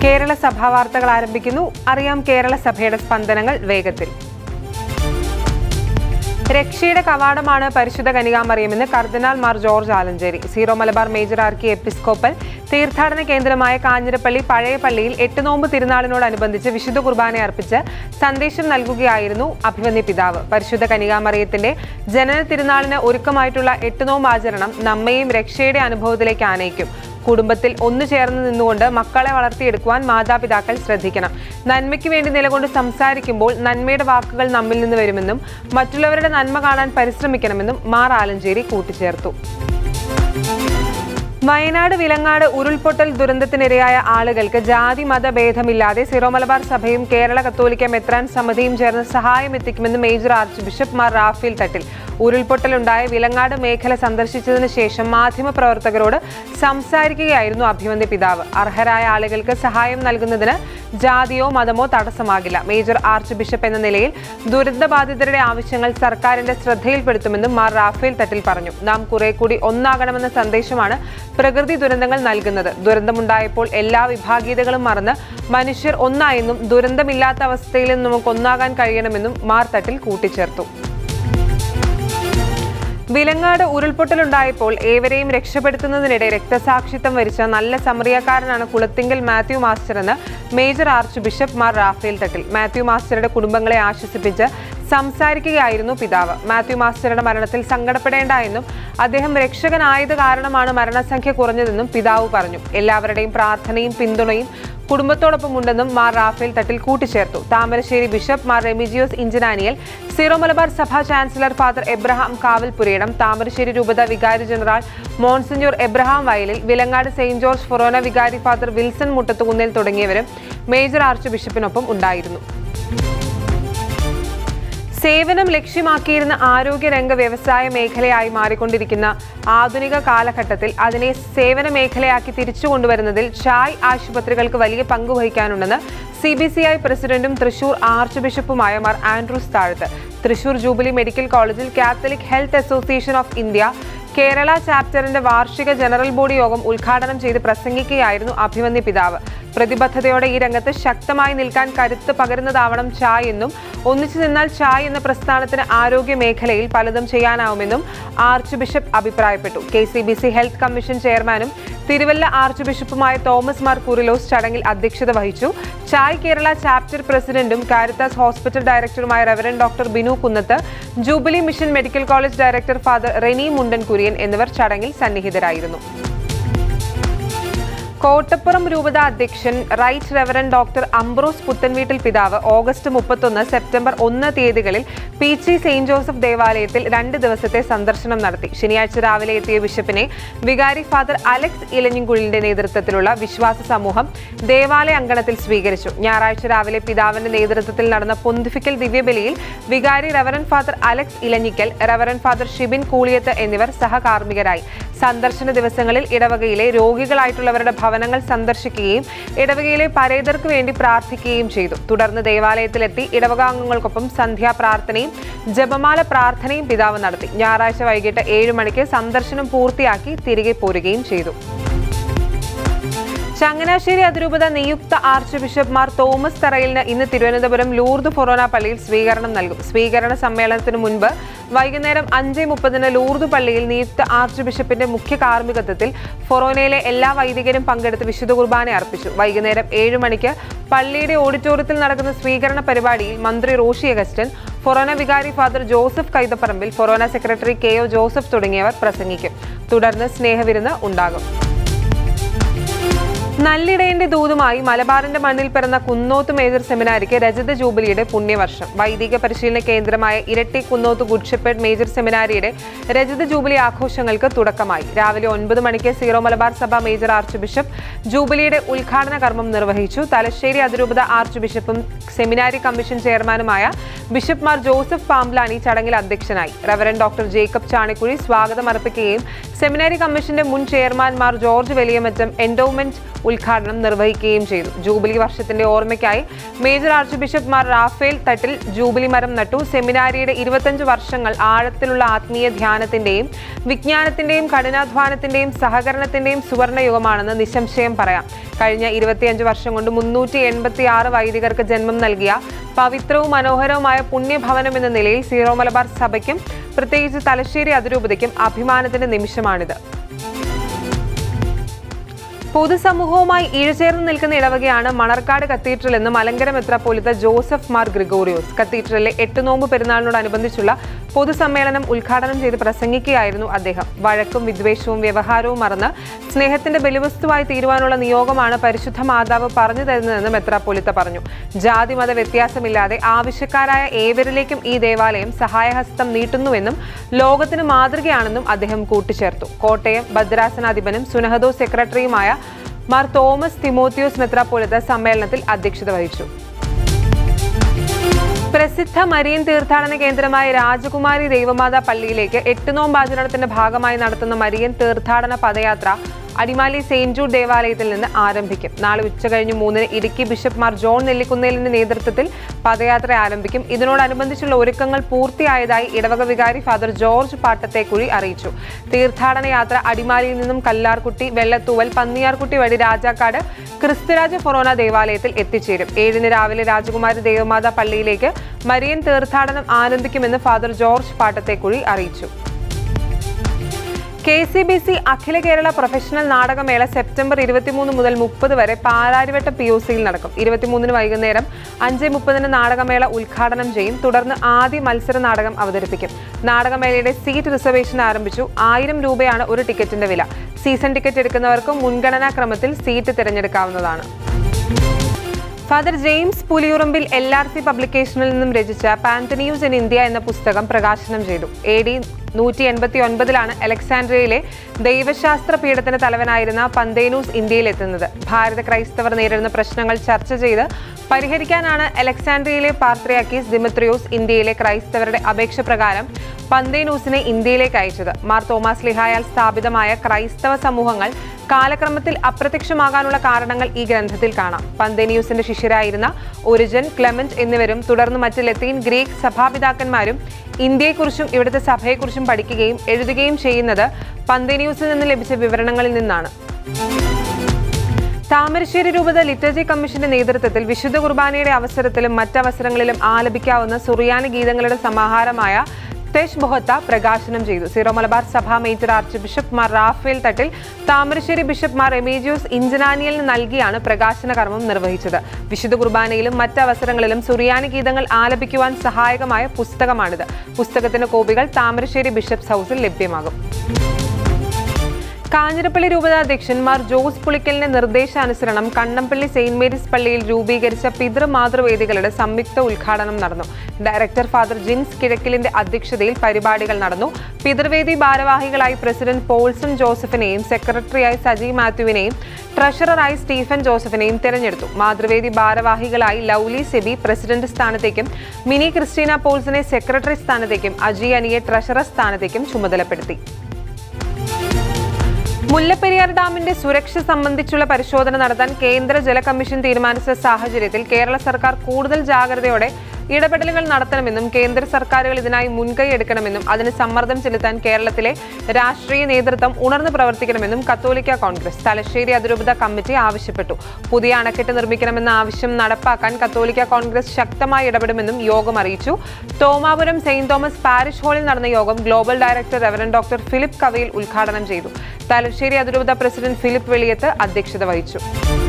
കേരള സഭാ വാർത്തകൾ ആരംഭിക്കുന്നു അറിയാം കേരള സഭയുടെ സ്പന്ദനങ്ങൾ വേഗത്തിൽ രക്ഷയുടെ കവാടമാണ് പരിശുദ്ധ കനികാമറിയമെന്ന് കർദിനാൾ Mar George Alencherry Syro Malabar major archiepiscopal തീർത്ഥാടന കേന്ദ്രമായ കാഞ്ഞിരപ്പള്ളി പഴയ പള്ളിയിൽ എട്ട് നോമ്പ് തിരുനാളിനോടനുബന്ധിച്ച് വിശുദ്ധ കുർബാന അർപ്പിച്ച് സന്ദേശം നൽകുകയായിരുന്നു അഭിമന്യ പിതാവ് പരിശുദ്ധ കനികാമറിയത്തിന്റെ ജനന തിരുനാളിന് ഒരുക്കമായിട്ടുള്ള എട്ട് നോമ്പ് ആചരണം നമ്മയും രക്ഷയുടെ അനുഭവത്തിലേക്ക് ആനയിക്കും കുടുംബത്തിൽ ഒന്നു ചേർന്ന് നിന്നുകൊണ്ട് മക്കളെ വളർത്തിയെടുക്കുവാൻ മാതാപിതാക്കൾ ശ്രദ്ധിക്കണം നന്മയ്ക്ക് വേണ്ടി നിലകൊണ്ട് സംസാരിക്കുമ്പോൾ നന്മയുടെ വാക്കുകൾ നമ്മിൽ നിന്ന് വരുമെന്നും മറ്റുള്ളവരുടെ നന്മ കാണാൻ പരിശ്രമിക്കണമെന്നും മാർ ആലഞ്ചേരി കൂട്ടിച്ചേർത്തു വയനാട് വിലങ്ങാട് ഉരുൾപൊട്ടൽ ദുരന്തത്തിനിരയായ ആളുകൾക്ക് ജാതി മത ഭേദമില്ലാതെ സിറോ മലബാർ സഭയും കേരള കത്തോലിക്ക മെത്രാൻ സമിതിയും ചേർന്ന് സഹായം എത്തിക്കുമെന്ന് major archbishop Mar Raphael Thattil ഉരുൾപൊട്ടലുണ്ടായ വിലങ്ങാട് മേഖല സന്ദർശിച്ചതിനു ശേഷം മാധ്യമപ്രവർത്തകരോട് സംസാരിക്കുകയായിരുന്നു അഭിമന്യ പിതാവ് അർഹരായ ആളുകൾക്ക് സഹായം നൽകുന്നതിന് ജാതിയോ മതമോ തടസ്സമാകില്ല മേജർ ആർച്ച് ബിഷപ്പ് എന്ന നിലയിൽ ദുരിതബാധിതരുടെ ആവശ്യങ്ങൾ സർക്കാരിന്റെ ശ്രദ്ധയിൽപ്പെടുത്തുമെന്നും മാർ റാഫേൽ തട്ടിൽ പറഞ്ഞു നാം കുറെ കൂടി ഒന്നാകണമെന്ന സന്ദേശമാണ് പ്രകൃതി ദുരന്തങ്ങൾ നൽകുന്നത് ദുരന്തമുണ്ടായപ്പോൾ എല്ലാ വിഭാഗീയതകളും മറന്ന് മനുഷ്യർ ഒന്നായെന്നും ദുരന്തമില്ലാത്ത അവസ്ഥയിൽ നമുക്ക് ഒന്നാകാൻ കഴിയണമെന്നും മാർ തട്ടിൽ കൂട്ടിച്ചേർത്തു വിലങ്ങാട് ഉരുൾപൊട്ടലുണ്ടായപ്പോൾ ഏവരെയും രക്ഷപ്പെടുത്തുന്നതിനിടെ രക്തസാക്ഷിത്വം വരിച്ച നല്ല സമറിയക്കാരനാണ് കുളത്തിങ്കൽ മാത്യു മാസ്റ്റർ എന്ന് major archbishop Mar Raphael Thattil Mathew മാസ്റ്ററുടെ കുടുംബങ്ങളെ ആശ്വസിപ്പിച്ച് സംസാരിക്കുകയായിരുന്നു പിതാവ് മാത്യു മാസ്റ്ററുടെ മരണത്തിൽ സങ്കടപ്പെടേണ്ട എന്നും അദ്ദേഹം രക്ഷകനായത് കാരണമാണ് മരണസംഖ്യ കുറഞ്ഞതെന്നും പിതാവ് പറഞ്ഞു എല്ലാവരുടെയും പ്രാർത്ഥനയും പിന്തുണയും കുടുംബത്തോടൊപ്പം ഉണ്ടെന്നും മാർ റാഫേൽ തട്ടിൽ കൂട്ടിച്ചേർത്തു താമരശ്ശേരി ബിഷപ്പ് മാർ റെമിജിയോസ് ഇഞ്ചനാനിയൽ സീറോ മലബാർ സഭാ chancellor father Abraham Kavalpurayidam Thamarassery രൂപത വികാരി ജനറൽ മോൺസിഞ്ഞൂർ എബ്രഹാം വയലിൽ വിലങ്ങാട് സെയിന്റ് ജോർജ് ഫൊറോന വികാരി ഫാദർ വിൽസൺ മുട്ടത്തുകുന്നിൽ തുടങ്ങിയവരും മേജർ ആർച്ച് ബിഷപ്പിനൊപ്പം ഉണ്ടായിരുന്നു സേവനം ലക്ഷ്യമാക്കിയിരുന്ന ആരോഗ്യരംഗ വ്യവസായ മേഖലയായി മാറിക്കൊണ്ടിരിക്കുന്ന ആധുനിക കാലഘട്ടത്തിൽ അതിനെ സേവന മേഖലയാക്കി തിരിച്ചു കൊണ്ടുവരുന്നതിൽ ഷായ് ആശുപത്രികൾക്ക് വലിയ പങ്ക് വഹിക്കാനുണ്ടെന്ന് സി ബി സി ഐ പ്രസിഡന്റും തൃശൂർ ആർച്ച് ബിഷപ്പുമായ Mar Andrews Thazhath Thrissur jubilee medical കോളേജിൽ catholic health association of India Kerala ചാപ്റ്ററിന്റെ വാർഷിക ജനറൽ ബോഡി യോഗം ഉദ്ഘാടനം ചെയ്ത് പ്രസംഗിക്കുകയായിരുന്നു അഭിമന്യ പിതാവ് പ്രതിബദ്ധതയോടെ ഈ രംഗത്ത് ശക്തമായി നിൽക്കാൻ കരുത്ത് പകരുന്നതാവണം ചായ് എന്നും ഒന്നിച്ചു നിന്നാൽ ചായ് എന്ന പ്രസ്ഥാനത്തിന് ആരോഗ്യ മേഖലയിൽ പലതും ചെയ്യാനാവുമെന്നും ആർച്ച് ബിഷപ്പ് അഭിപ്രായപ്പെട്ടു K C B C health commission ചെയർമാനും തിരുവല്ല ആർച്ച് ബിഷപ്പുമായ തോമസ് മാർ കുറിലോസ് ചടങ്ങിൽ അധ്യക്ഷത വഹിച്ചു ചായ് കേരള ചാപ്റ്റർ പ്രസിഡന്റും കാരിത്താസ് ഹോസ്പിറ്റൽ ഡയറക്ടറുമായ reverend doctor Binu Kunnath jubilee mission medical college director father Reny Mundan Kurian എന്നിവർ ചടങ്ങിൽ സന്നിഹിതരായിരുന്നു കോട്ടപ്പുറം രൂപത അധ്യക്ഷൻ right reverend doctor Ambrose Puthenveettil പിതാവ് ഓഗസ്റ്റ് മുപ്പത്തൊന്ന് സെപ്റ്റംബർ ഒന്ന് തീയതികളിൽ പീച്ചി സെയിന്റ് ജോസഫ് ദേവാലയത്തിൽ രണ്ട് ദിവസത്തെ സന്ദർശനം നടത്തി ശനിയാഴ്ച രാവിലെ എത്തിയ ബിഷപ്പിനെ വികാരി ഫാദർ അലക്സ് ഇലഞ്ഞിൻകുഴിലിന്റെ നേതൃത്വത്തിലുള്ള വിശ്വാസ സമൂഹം ദേവാലയ അങ്കണത്തിൽ സ്വീകരിച്ചു ഞായറാഴ്ച രാവിലെ പിതാവിന്റെ നേതൃത്വത്തിൽ നടന്ന പൊന്തിഫിക്കൽ ദിവ്യബലിയിൽ വികാരി reverend father Alex Elanjickal reverend father Shibin Kooliyath എന്നിവർ സഹകാർമ്മികരായി സന്ദർശന ദിവസങ്ങളിൽ ഇടവകയിലെ രോഗികളായിട്ടുള്ളവരുടെ ഭവനങ്ങൾ സന്ദർശിക്കുകയും ഇടവകയിലെ പരേതർക്ക് വേണ്ടി പ്രാർത്ഥിക്കുകയും ചെയ്തു തുടർന്ന് ദേവാലയത്തിലെത്തി ഇടവകാംഗങ്ങൾക്കൊപ്പം സന്ധ്യാ പ്രാർത്ഥനയും ജപമാല പ്രാർത്ഥനയും പിതാവ് നടത്തി ഞായറാഴ്ച വൈകിട്ട് ഏഴ് മണിക്ക് സന്ദർശനം പൂർത്തിയാക്കി തിരികെ പോരുകയും ചെയ്തു ചങ്ങനാശ്ശേരി അതിരൂപത നിയുക്ത ആർച്ച് ബിഷപ്പ് മാർ തോമസ് തറയിലിന് ഇന്ന് തിരുവനന്തപുരം ലൂർദ് ഫൊറോന പള്ളിയിൽ സ്വീകരണം നൽകും സ്വീകരണ സമ്മേളനത്തിന് മുൻപ് വൈകുന്നേരം അഞ്ച് മുപ്പതിന് ലൂർദ് പള്ളിയിൽ നിയുക്ത ആർച്ച് ബിഷപ്പിന്റെ മുഖ്യ കാർമ്മികത്വത്തിൽ ഫൊറോനയിലെ എല്ലാ വൈദികരും പങ്കെടുത്ത് വിശുദ്ധ കുർബാന അർപ്പിച്ചു വൈകുന്നേരം ഏഴ് മണിക്ക് പള്ളിയുടെ ഓഡിറ്റോറിയത്തിൽ നടക്കുന്ന സ്വീകരണ പരിപാടിയിൽ മന്ത്രി റോഷി അഗസ്റ്റൻ ഫൊറോന വികാരി ഫാദർ ജോസഫ് കൈതപ്പറമ്പിൽ ഫൊറോന സെക്രട്ടറി കെ ഒ ജോസഫ് തുടങ്ങിയവർ പ്രസംഗിക്കും തുടർന്ന് സ്നേഹവിരുന്ന് ഉണ്ടാകും നല്ലിടയന്റെ ദൂതുമായി മലബാറിന്റെ മണ്ണിൽ പിറന്ന കുന്നോത്ത് മേജർ സെമിനാരിക്ക് രജത ജൂബിലിയുടെ പുണ്യവർഷം വൈദിക പരിശീലന കേന്ദ്രമായ Iritty Kunnoth good shepherd major സെമിനാരിയുടെ രജത ജൂബിലി ആഘോഷങ്ങൾക്ക് തുടക്കമായി രാവിലെ ഒൻപത് മണിക്ക് സീറോ മലബാർ സഭ മേജർ ആർച്ച് ബിഷപ്പ് ജൂബിലിയുടെ ഉദ്ഘാടന കർമ്മം നിർവഹിച്ചു തലശ്ശേരി അതിരൂപത ആർച്ച് ബിഷപ്പും സെമിനാരി കമ്മീഷൻ ചെയർമാനുമായ ബിഷപ്പ് മാർ ജോസഫ് പാംബ്ലാനി ചടങ്ങിൽ അധ്യക്ഷനായി റവറൻ ഡോക്ടർ ജേക്കബ് ചാണിക്കുഴി സ്വാഗതം അർപ്പിക്കുകയും സെമിനാരി കമ്മീഷന്റെ മുൻ chairman Mar George Valiyamattam endowment ഉദ്ഘാടനം നിർവഹിക്കുകയും ചെയ്തു ജൂബിലി വർഷത്തിന്റെ ഓർമ്മയ്ക്കായി major archbishop Mar Raphael Thattil jubilee മരം നട്ടു സെമിനാരിയുടെ ഇരുപത്തഞ്ച് വർഷങ്ങൾ ആഴത്തിലുള്ള ആത്മീയ ധ്യാനത്തിന്റെയും വിജ്ഞാനത്തിന്റെയും കഠിനാധ്വാനത്തിന്റെയും സഹകരണത്തിന്റെയും സുവർണ യുഗമാണെന്ന് നിസ്സംശയം പറയാം കഴിഞ്ഞ ഇരുപത്തിയഞ്ച് വർഷം കൊണ്ട് മുന്നൂറ്റി എൺപത്തി ആറ് വൈദികർക്ക് ജന്മം നൽകിയ പവിത്രവും മനോഹരവുമായ പുണ്യഭവനം എന്ന നിലയിൽ സീറോ മലബാർ സഭയ്ക്കും പ്രത്യേകിച്ച് തലശ്ശേരി അതിരൂപതയ്ക്കും അഭിമാനത്തിന്റെ നിമിഷമാണിത് പൊതുസമൂഹവുമായി ഇഴചേർന്ന് നിൽക്കുന്ന ഇടവകയാണ് മണർക്കാട് കത്തീഡ്രൽ എന്ന് മലങ്കര മെത്രാപ്പോലിത്ത ജോസഫ് മാർ ഗ്രിഗോറിയോസ് കത്തീഡ്രലിലെ എട്ട് നോമ്പ് പെരുന്നാളിനോടനുബന്ധിച്ചുള്ള പൊതുസമ്മേളനം ഉദ്ഘാടനം ചെയ്ത് പ്രസംഗിക്കുകയായിരുന്നു അദ്ദേഹം വഴക്കും വിദ്വേഷവും വ്യവഹാരവും മറന്ന് സ്നേഹത്തിന്റെ ബലിവസ്തുവായി തീരുവാനുള്ള നിയോഗമാണ് പരിശുദ്ധ മാതാവ് പറഞ്ഞു തരുന്നതെന്ന് മെത്രാപ്പോലിത്ത പറഞ്ഞു ജാതി മത വ്യത്യാസമില്ലാതെ ആവശ്യക്കാരായ ഏവരിലേക്കും ഈ ദേവാലയം സഹായഹസ്തം നീട്ടുന്നുവെന്നും ലോകത്തിന് മാതൃകയാണെന്നും അദ്ദേഹം കൂട്ടിച്ചേർത്തു കോട്ടയം ഭദ്രാസനാധിപനും സുനഹദോ സെക്രട്ടറിയുമായ മാർ തോമസ് തിമോത്തിയോസ് മെത്രാപ്പോലിത്ത സമ്മേളനത്തിൽ അധ്യക്ഷത വഹിച്ചു പ്രസിദ്ധ മരിയൻ തീർത്ഥാടന കേന്ദ്രമായ രാജകുമാരി ദേവമാതാ പള്ളിയിലേക്ക് എട്ട് നോമ്പാചരണത്തിന്റെ ഭാഗമായി നടത്തുന്ന മരിയൻ തീർത്ഥാടന പദയാത്ര അടിമാലി സെയിന്റ് ജൂഡ് ദേവാലയത്തിൽ നിന്ന് ആരംഭിക്കും നാളെ ഉച്ചകഴിഞ്ഞ് മൂന്നിന് ഇടുക്കി ബിഷപ്പ് മാർ ജോൺ നെല്ലിക്കുന്നേലിന്റെ നേതൃത്വത്തിൽ പദയാത്ര ആരംഭിക്കും ഇതിനോടനുബന്ധിച്ചുള്ള ഒരുക്കങ്ങൾ പൂർത്തിയായതായി ഇടവക വികാരി ഫാദർ ജോർജ് പാട്ടത്തേക്കുഴി അറിയിച്ചു തീർത്ഥാടന യാത്ര അടിമാലിയിൽ നിന്നും കല്ലാർകുട്ടി വെള്ളത്തൂവൽ പന്നിയാർകുട്ടി വഴി രാജാക്കാട് ക്രിസ്തുരാജ ഫൊറോന ദേവാലയത്തിൽ എത്തിച്ചേരും ഏഴിന് രാവിലെ രാജകുമാരി ദേവമാതാ പള്ളിയിലേക്ക് മരിയൻ തീർത്ഥാടനം ആരംഭിക്കുമെന്ന് ഫാദർ ജോർജ് പാട്ടത്തേക്കുഴി അറിയിച്ചു കെ സി ബി സി അഖില കേരള പ്രൊഫഷണൽ നാടകമേള സെപ്റ്റംബർ ഇരുപത്തിമൂന്ന് മുതൽ മുപ്പത് വരെ പാലാരിവട്ടം പി ഒ സിയിൽ നടക്കും ഇരുപത്തിമൂന്നിന് വൈകുന്നേരം അഞ്ച് മുപ്പതിന് നാടകമേള ഉദ്ഘാടനം ചെയ്യും തുടർന്ന് ആദ്യ മത്സര നാടകം അവതരിപ്പിക്കും നാടകമേളയുടെ സീറ്റ് റിസർവേഷൻ ആരംഭിച്ചു ആയിരം രൂപയാണ് ഒരു ടിക്കറ്റിന്റെ വില സീസൺ ടിക്കറ്റ് എടുക്കുന്നവർക്ക് മുൻഗണനാ ക്രമത്തിൽ സീറ്റ് തിരഞ്ഞെടുക്കാവുന്നതാണ് father James Puliyurumbil L R C പബ്ലിക്കേഷനിൽ നിന്നും രചിച്ച പാന്തനിയൂസ് ഇൻ ഇന്ത്യ എന്ന പുസ്തകം പ്രകാശനം ചെയ്തു എ ഡി നൂറ്റി എൺപത്തി ഒൻപതിലാണ് അലക്സാൻഡ്രിയയിലെ ദൈവശാസ്ത്ര പീഠത്തിന് തലവനായിരുന്ന പന്തേനൂസ് ഇന്ത്യയിലെത്തുന്നത് ഭാരത ക്രൈസ്തവർ നേരിടുന്ന പ്രശ്നങ്ങൾ ചർച്ച ചെയ്ത് പരിഹരിക്കാനാണ് അലക്സാൻഡ്രിയയിലെ പാർത്രിയാക്കീസ് ദിമിത്രിയോസ് ഇന്ത്യയിലെ ക്രൈസ്തവരുടെ അപേക്ഷ പ്രകാരം പന്തേനൂസിനെ ഇന്ത്യയിലേക്ക് അയച്ചത് മാർ തോമസ് ലിഹായാൽ സ്ഥാപിതമായ ക്രൈസ്തവ സമൂഹങ്ങൾ കാലക്രമത്തിൽ അപ്രത്യക്ഷമാകാനുള്ള കാരണങ്ങൾ ഈ ഗ്രന്ഥത്തിൽ കാണാം പന്തേനിയൂസിന്റെ ശിഷ്യരായിരുന്ന ഒരിജൻ ക്ലെമന്റ് എന്നിവരും തുടർന്ന് മറ്റ് ലത്തീൻ ഗ്രീക്ക് സഭാപിതാക്കന്മാരും ഇന്ത്യയെക്കുറിച്ചും ഇവിടുത്തെ സഭയെക്കുറിച്ചും പഠിക്കുകയും എഴുതുകയും ചെയ്യുന്നത് പന്തേനിയൂസിൽ നിന്ന് ലഭിച്ച വിവരണങ്ങളിൽ നിന്നാണ് താമരശ്ശേരി രൂപത ലിറ്റർജി കമ്മീഷന്റെ നേതൃത്വത്തിൽ വിശുദ്ധ കുർബാനയുടെ അവസരത്തിലും മറ്റവസരങ്ങളിലും ആലപിക്കാവുന്ന സുറിയാനി ഗീതങ്ങളുടെ സമാഹാരമായ തെഷ് ബൊഹത്ത പ്രകാശനം ചെയ്തു സീറോ മലബാർ സഭ major archbishop Mar Raphael Thattil Thamarassery bishop Mar Remigius ഇഞ്ചനാനിയലിന് നൽകിയാണ് പ്രകാശന കർമ്മം നിർവഹിച്ചത് വിശുദ്ധ കുർബാനയിലും മറ്റവസരങ്ങളിലും സുറിയാനി ഗീതങ്ങൾ ആലപിക്കുവാൻ സഹായകമായ പുസ്തകമാണിത് പുസ്തകത്തിന്റെ കോപ്പികൾ താമരശ്ശേരി ബിഷപ്സ് ഹൗസിൽ ലഭ്യമാകും കാഞ്ഞിരപ്പള്ളി രൂപതാധ്യക്ഷൻ മാർ ജോസ് പുളിക്കലിന്റെ നിർദ്ദേശാനുസരണം കണ്ണമ്പള്ളി സെയിന്റ് മേരീസ് പള്ളിയിൽ രൂപീകരിച്ച പിതൃ മാതൃവേദികളുടെ സംയുക്ത ഉദ്ഘാടനം നടന്നു ഡയറക്ടർ ഫാദർ ജിൻസ് കിഴക്കിലിന്റെ അധ്യക്ഷതയിൽ പരിപാടികൾ നടന്നു പിതൃവേദി ഭാരവാഹികളായി പ്രസിഡന്റ് പോൾസൺ ജോസഫിനെയും സെക്രട്ടറിയായി സജി മാത്യുവിനെയും ട്രഷററായി സ്റ്റീഫൻ ജോസഫിനെയും തെരഞ്ഞെടുത്തു മാതൃവേദി ഭാരവാഹികളായി ലൗലി സെബി പ്രസിഡന്റ് സ്ഥാനത്തേക്കും മിനി ക്രിസ്റ്റീന പോൾസനെ സെക്രട്ടറി സ്ഥാനത്തേക്കും അജി അനിയെ ട്രഷറർ സ്ഥാനത്തേക്കും ചുമതലപ്പെടുത്തി മുല്ലപ്പെരിയാർ ഡാമിന്റെ സുരക്ഷ സംബന്ധിച്ചുള്ള പരിശോധന നടത്താൻ കേന്ദ്ര ജല കമ്മീഷൻ തീരുമാനിച്ച സാഹചര്യത്തിൽ കേരള സർക്കാർ കൂടുതൽ ജാഗ്രതയോടെ ഇടപെടലുകൾ നടത്തണമെന്നും കേന്ദ്ര സർക്കാരുകൾ ഇതിനായി മുൻകൈ എടുക്കണമെന്നും അതിന് സമ്മർദ്ദം ചെലുത്താൻ കേരളത്തിലെ രാഷ്ട്രീയ നേതൃത്വം ഉണർന്നു പ്രവർത്തിക്കണമെന്നും കത്തോലിക്ക കോൺഗ്രസ് തലശ്ശേരി അതിരൂപത കമ്മിറ്റി ആവശ്യപ്പെട്ടു പുതിയ അണക്കെട്ട് നിർമ്മിക്കണമെന്ന ആവശ്യം നടപ്പാക്കാൻ കത്തോലിക്ക കോൺഗ്രസ് ശക്തമായി ഇടപെടുമെന്നും യോഗം അറിയിച്ചു തോമാപുരം സെയിന്റ് തോമസ് പാരിഷ് ഹാളിൽ നടന്ന യോഗം global director reverend doctor Philip Kavayil ഉദ്ഘാടനം ചെയ്തു തലശ്ശേരി അതിരൂപത പ്രസിഡന്റ് ഫിലിപ്പ് വെളിയത്ത് അധ്യക്ഷത വഹിച്ചു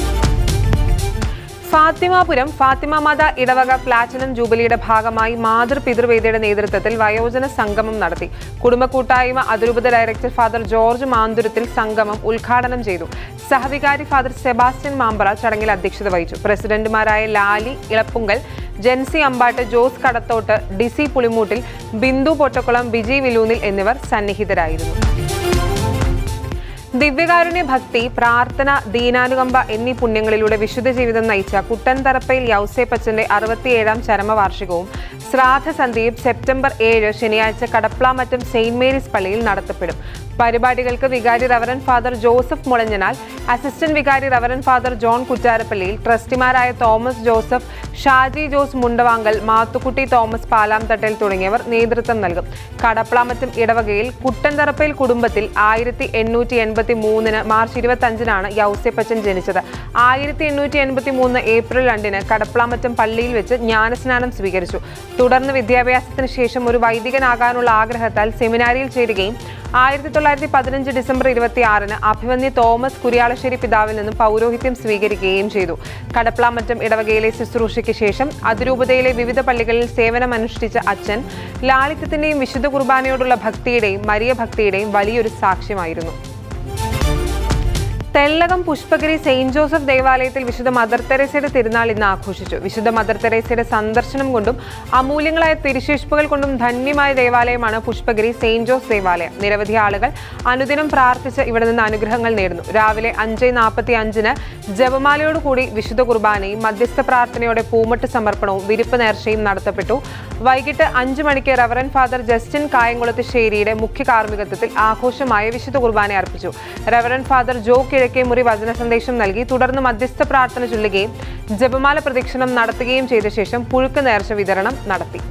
ഫാത്തിമാപുരം ഫാത്തിമ മാത ഇടവക പ്ലാറ്റിനം ജൂബിലിയുടെ ഭാഗമായി മാതൃ പിതൃവേദിയുടെ നേതൃത്വത്തിൽ വയോജന സംഗമം നടത്തി കുടുംബ കൂട്ടായ്മ അതിരൂപത ഡയറക്ടർ ഫാദർ ജോർജ് മാന്തുരത്തിൽ സംഗമം ഉദ്ഘാടനം ചെയ്തു സഹവികാരി ഫാദർ സെബാസ്റ്റ്യൻ മാമ്പറ ചടങ്ങിൽ അധ്യക്ഷത വഹിച്ചു പ്രസിഡന്റുമാരായ ലാലി ഇളപ്പുങ്കൽ ജെൻസി അമ്പാട്ട് ജോസ് കടത്തോട്ട് ഡിസി പുളിമൂട്ടിൽ ബിന്ദു പൊട്ടക്കുളം ബിജി വിലൂന്നിൽ എന്നിവർ സന്നിഹിതരായിരുന്നു ദിവ്യകാരുണ്യ ഭക്തി പ്രാർത്ഥന ദീനാനുകമ്പ എന്നീ പുണ്യങ്ങളിലൂടെ വിശുദ്ധ ജീവിതം നയിച്ച കുട്ടൻതറപ്പയിൽ യൗസേപ്പച്ചന്റെ അറുപത്തിയേഴാം ചരമവാർഷികവും ശ്രാദ്ധ സന്ധ്യയും സെപ്റ്റംബർ ഏഴ് ശനിയാഴ്ച കടപ്ലാമറ്റം സെയിന്റ് മേരീസ് പള്ളിയിൽ നടത്തപ്പെടും പരിപാടികൾക്ക് വികാരി reverend father Joseph Mulanjanal assistant വികാരി റവറൻ ഫാദർ ജോൺ കുറ്റാരപ്പള്ളിയിൽ ട്രസ്റ്റിമാരായ Thomas Joseph Shaji Jose Mundavankal Mathukutty Thomas Palamthattel തുടങ്ങിയവർ നേതൃത്വം നൽകും കടപ്ലാമറ്റം ഇടവകയിൽ കുട്ടൻതറപ്പയിൽ കുടുംബത്തിൽ ആയിരത്തി എണ്ണൂറ്റി എൺപത്തി മൂന്നിന് മാർച്ച് ഇരുപത്തി അഞ്ചിനാണ് യൗസ്യപ്പച്ചൻ ജനിച്ചത് ആയിരത്തി എണ്ണൂറ്റി എൺപത്തി മൂന്ന് ഏപ്രിൽ രണ്ടിന് കടപ്ലാമറ്റം പള്ളിയിൽ വെച്ച് ജ്ഞാനസ്നാനം സ്വീകരിച്ചു തുടർന്ന് വിദ്യാഭ്യാസത്തിന് ശേഷം ഒരു വൈദികനാകാനുള്ള ആഗ്രഹത്താൽ സെമിനാരിയിൽ ചേരുകയും ആയിരത്തി തൊള്ളായിരത്തി പതിനഞ്ച് ഡിസംബർ ഇരുപത്തി ആറിന് അഭിമന്യ തോമസ് കുര്യാളശ്ശേരി പിതാവിൽ നിന്നും പൗരോഹിത്യം സ്വീകരിക്കുകയും ചെയ്തു കടപ്ലാമറ്റം ഇടവകയിലെ ശുശ്രൂഷയ്ക്ക് ശേഷം അതിരൂപതയിലെ വിവിധ പള്ളികളിൽ സേവനമനുഷ്ഠിച്ച അച്ഛൻ ലാളിത്യത്തിന്റെയും വിശുദ്ധ കുർബാനയോടുള്ള ഭക്തിയുടെയും മരിയ ഭക്തിയുടെയും വലിയൊരു സാക്ഷ്യമായിരുന്നു തെല്ലകം പുഷ്പഗിരി സെയിന്റ് ജോസഫ് ദേവാലയത്തിൽ വിശുദ്ധ മദർ തെരേസയുടെ തിരുനാൾ ഇന്ന് ആഘോഷിച്ചു വിശുദ്ധ മദർ തെരേസയുടെ സന്ദർശനം കൊണ്ടും അമൂല്യങ്ങളായ തിരുശേഷിപ്പുകൾ കൊണ്ടും ധന്യമായ ദേവാലയമാണ് പുഷ്പഗിരി സെയിന്റ് ജോസ് ദേവാലയം നിരവധി ആളുകൾ അനുദിനം പ്രാർത്ഥിച്ച് ഇവിടെ നിന്ന് അനുഗ്രഹങ്ങൾ നേടുന്നു രാവിലെ അഞ്ച് നാൽപ്പത്തി അഞ്ചിന് ജപമാലയോടുകൂടി വിശുദ്ധ കുർബാനയും മധ്യസ്ഥ പ്രാർത്ഥനയോടെ പൂമട്ട് സമർപ്പണവും വിരിപ്പ് നേർച്ചയും നടത്തപ്പെട്ടു വൈകിട്ട് അഞ്ചു മണിക്ക് റവറൻ ഫാദർ ജസ്റ്റിൻ കായംകുളത്ത് ശേരിയുടെ മുഖ്യ കാർമ്മികത്വത്തിൽ ആഘോഷമായ വിശുദ്ധ കുർബാന അർപ്പിച്ചു റവറൻ ഫാദർ ജോ കിഴക്കേ മുറി വചന സന്ദേശം നൽകി തുടർന്ന് മധ്യസ്ഥ പ്രാർത്ഥന ചൊല്ലുകയും ജപമാല പ്രദക്ഷിണം നടത്തുകയും ചെയ്ത ശേഷം പുഴുക്ക് നേർച്ച വിതരണം നടത്തി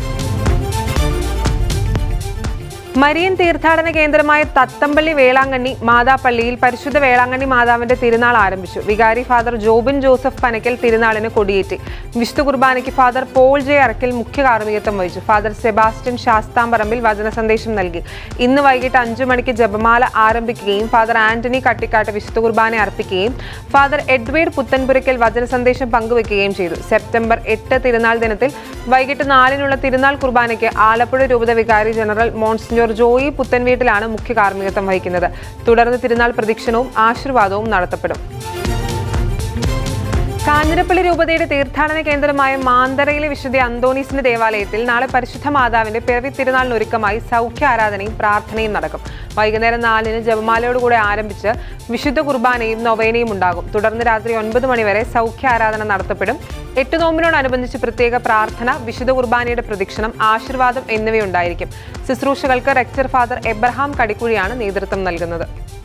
മരിയൻ തീർത്ഥാടന കേന്ദ്രമായ തത്തമ്പള്ളി വേളാങ്കണ്ണി മാതാപള്ളിയിൽ പരിശുദ്ധ വേളാങ്കണ്ണി മാതാവിന്റെ തിരുനാൾ ആരംഭിച്ചു വികാരി ഫാദർ ജോബിൻ ജോസഫ് പനക്കൽ തിരുനാളിന് കൊടിയേറ്റി വിശുദ്ധ കുർബാനയ്ക്ക് ഫാദർ പോൾ ജെ അറക്കൽ മുഖ്യ കാർമ്മികത്വം വഹിച്ചു ഫാദർ സെബാസ്റ്റ്യൻ ശാസ്താംപറമ്പിൽ വചന സന്ദേശം നൽകി ഇന്ന് വൈകിട്ട് അഞ്ചു മണിക്ക് ജപമാല ആരംഭിക്കുകയും ഫാദർ ആന്റണി കട്ടിക്കാട്ട് വിശുദ്ധ കുർബാന അർപ്പിക്കുകയും ഫാദർ എഡ്വേർഡ് പുത്തൻപുരയ്ക്കൽ വചന സന്ദേശം പങ്കുവയ്ക്കുകയും ചെയ്തു സെപ്റ്റംബർ എട്ട് തിരുനാൾ ദിനത്തിൽ വൈകിട്ട് നാലിനുള്ള തിരുനാൾ കുർബാനയ്ക്ക് ആലപ്പുഴ രൂപത വികാരി ജനറൽ മോൺസിഞ്ഞോർ ജോയി പുത്തൻവീട്ടിലാണ് മുഖ്യ കാർമ്മികത്വം വഹിക്കുന്നത് തുടർന്ന് തിരുനാൾ പ്രദക്ഷിണവും ആശീർവാദവും നടത്തപ്പെടും കാഞ്ഞിരപ്പള്ളി രൂപതയുടെ തീർത്ഥാടന കേന്ദ്രമായ മാന്തറയിലെ വിശുദ്ധ അന്തോണീസിന്റെ ദേവാലയത്തിൽ നാളെ പരിശുദ്ധ മാതാവിന്റെ പിറവി തിരുനാളിനൊരുക്കമായി സൗഖ്യ ആരാധനയും പ്രാർത്ഥനയും നടക്കും വൈകുന്നേരം നാലിന് ജപമാലയോടുകൂടെ ആരംഭിച്ച് വിശുദ്ധ കുർബാനയും നൊവേനയും ഉണ്ടാകും തുടർന്ന് രാത്രി ഒൻപത് മണിവരെ സൗഖ്യ ആരാധന നടത്തപ്പെടും എട്ട് നോമ്പിനോടനുബന്ധിച്ച് പ്രത്യേക പ്രാർത്ഥന വിശുദ്ധ കുർബാനയുടെ പ്രദക്ഷിണം ആശീർവാദം എന്നിവയുണ്ടായിരിക്കും ശുശ്രൂഷകൾക്ക് റെക്ടർ ഫാദർ എബ്രഹാം കടിക്കുഴിയാണ് നേതൃത്വം നൽകുന്നത്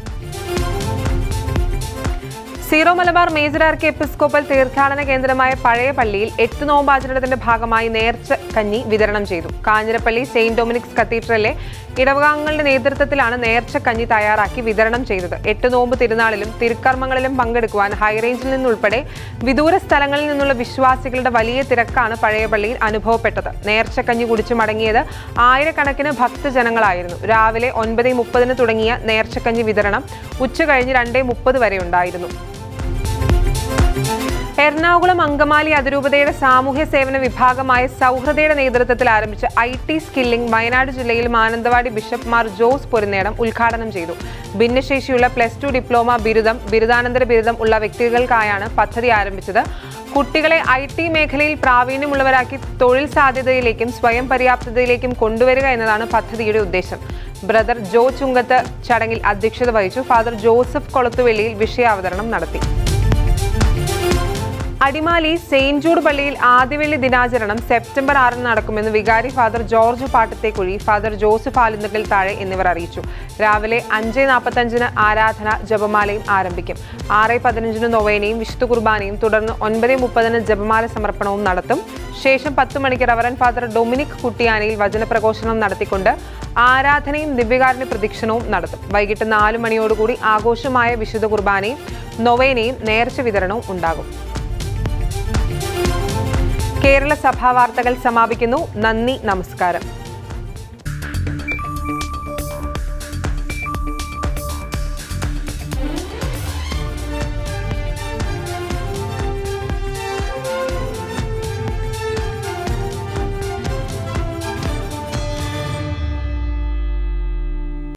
Syro Malabar major archiepiscopal തീർത്ഥാടന കേന്ദ്രമായ പഴയ പള്ളിയിൽ എട്ട് നോമ്പാചരണത്തിന്റെ ഭാഗമായി നേർച്ച കഞ്ഞി വിതരണം ചെയ്തു കാഞ്ഞിരപ്പള്ളി സെയിന്റ് ഡൊമിനിക്സ് കത്തീഡ്രലിലെ ഇടവകാംഗങ്ങളുടെ നേതൃത്വത്തിലാണ് നേർച്ച കഞ്ഞി തയ്യാറാക്കി വിതരണം ചെയ്തത് എട്ട് നോമ്പ് തിരുനാളിലും തിരുക്കർമ്മങ്ങളിലും പങ്കെടുക്കുവാൻ ഹൈറേഞ്ചിൽ നിന്നുൾപ്പെടെ വിദൂര സ്ഥലങ്ങളിൽ നിന്നുള്ള വിശ്വാസികളുടെ വലിയ തിരക്കാണ് പഴയ പള്ളിയിൽ അനുഭവപ്പെട്ടത് നേർച്ച കഞ്ഞി കുടിച്ചു മടങ്ങിയത് ആയിരക്കണക്കിന് ഭക്തജനങ്ങളായിരുന്നു രാവിലെ ഒൻപത് മുപ്പതിന് തുടങ്ങിയ നേർച്ചക്കഞ്ഞി വിതരണം ഉച്ച കഴിഞ്ഞ് രണ്ടേ മുപ്പത് വരെ ഉണ്ടായിരുന്നു എറണാകുളം അങ്കമാലി അതിരൂപതയുടെ സാമൂഹ്യ സേവന വിഭാഗമായ സൗഹൃദയുടെ നേതൃത്വത്തിൽ ആരംഭിച്ച ഐ ടി സ്കില്ലിംഗ് വയനാട് ജില്ലയിൽ മാനന്തവാടി ബിഷപ്പ് മാർ ജോസ് പൊരുന്നേടം ഉദ്ഘാടനം ചെയ്തു ഭിന്നശേഷിയുള്ള പ്ലസ് ടു ഡിപ്ലോമ ബിരുദം ബിരുദാനന്തര ബിരുദം ഉള്ള വ്യക്തികൾക്കായാണ് പദ്ധതി ആരംഭിച്ചത് കുട്ടികളെ ഐ ടി മേഖലയിൽ പ്രാവീണ്യമുള്ളവരാക്കി തൊഴിൽ സാധ്യതയിലേക്കും സ്വയം പര്യാപ്തതയിലേക്കും കൊണ്ടുവരിക എന്നതാണ് പദ്ധതിയുടെ ഉദ്ദേശം ബ്രദർ ജോ ചുങ്കത്ത് ചടങ്ങിൽ അധ്യക്ഷത വഹിച്ചു ഫാദർ ജോസഫ് കൊളത്തുവെള്ളിയിൽ വിഷയാവതരണം നടത്തി അടിമാലി സെയിന്റ് ജൂഡ് പള്ളിയിൽ ആദ്യവെള്ളി ദിനാചരണം സെപ്റ്റംബർ ആറിന് നടക്കുമെന്ന് വികാരി father George Pattathekuzhy father Joseph Alunnackal താഴെ എന്നിവർ അറിയിച്ചു രാവിലെ അഞ്ച് നാൽപ്പത്തഞ്ചിന് ആരാധന ജപമാലയും ആരംഭിക്കും ആറ് പതിനഞ്ചിന് നൊവേനയും വിശുദ്ധ കുർബാനയും തുടർന്ന് ഒൻപത് മുപ്പതിന് ജപമാല സമർപ്പണവും നടത്തും ശേഷം പത്ത് മണിക്ക് റവറൻ ഫാദർ ഡൊമിനിക് കുട്ടിയാനയിൽ വചനപ്രഘോഷണം നടത്തിക്കൊണ്ട് ആരാധനയും ദിവ്യകാരുണ്യ പ്രദക്ഷിണവും നടത്തും വൈകിട്ട് നാല് മണിയോടുകൂടി ആഘോഷമായ വിശുദ്ധ കുർബാനയും നൊവേനയും നേർച്ച വിതരണവും ഉണ്ടാകും കേരള സഭാ വാർത്തകൾ സമാപിക്കുന്നു നന്ദി നമസ്കാരം